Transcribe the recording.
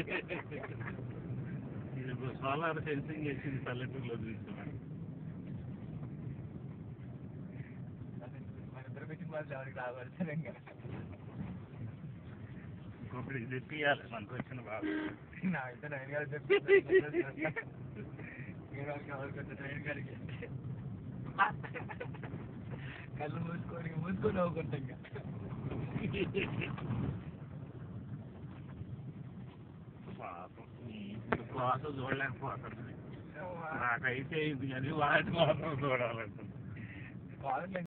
ఇది solar fencing వేసింది పల్లెటూరులో చూస్తున్నాను మన ఇద్దరు పెట్టిన వాళ్ళు ఎవరికి రావాలి ఇంకా ఇంకొకటి ఇది తెప్పియాలి మనకు వచ్చిన బాధ నా ఇద్దరు నైన్ గారు చెప్పి నైన్ గారికి కళ్ళు మూసుకొని మూసుకొని నవ్వుకుంటా ఇంకా పాపం ఈ కోత చూడలేకపోతుంది నాకైతే ఇది కానీ వాటి మాత్రం చూడాలంటుంది కాదు